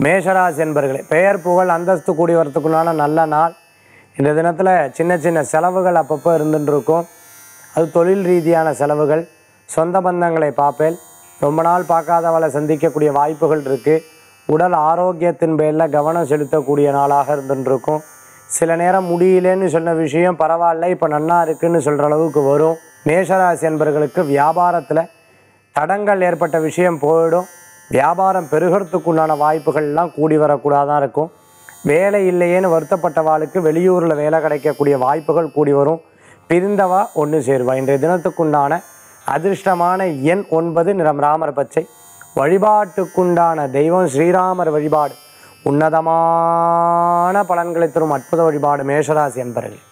மேஷராசி என்பர்களே பெயர் புகழ் அந்தஸ்து கூடி வரத்துக்குள்ளான நல்ல நாள் இந்த தினத்தில் சின்ன சின்ன செலவுகள் அப்பப்போ இருந்துட்டு இருக்கும் அது தொழில் ரீதியான செலவுகள் சொந்த பந்தங்களை பார்ப்பேன் ரொம்ப நாள் பார்க்காதவளை சந்திக்கக்கூடிய வாய்ப்புகள் இருக்குது உடல் ஆரோக்கியத்தின் பேரில் கவனம் செலுத்தக்கூடிய நாளாக இருந்துட்டு இருக்கும் சில நேரம் முடியலன்னு சொன்ன விஷயம் பரவாயில்ல இப்போ நன்னா இருக்குன்னு சொல்கிற அளவுக்கு வரும் மேஷராசி என்பர்களுக்கு வியாபாரத்தில் தடங்கள் ஏற்பட்ட விஷயம் போயிடும் வியாபாரம் பெருகிறதுக்குண்டான வாய்ப்புகள்லாம் கூடி வரக்கூடாதான் இருக்கும் வேலை இல்லையேன்னு வருத்தப்பட்டவாளுக்கு வெளியூரில் வேலை கிடைக்கக்கூடிய வாய்ப்புகள் கூடி வரும் பிரிந்தவா ஒன்று சேருவா இன்றைய தினத்துக்குண்டான அதிர்ஷ்டமான எண் ஒன்பது நிறம் ராமர் பச்சை வழிபாட்டுக்குண்டான தெய்வம் ஸ்ரீராமர் வழிபாடு உன்னதமான பலன்களை தரும் அற்புத வழிபாடு மேஷராசி என்பர்கள்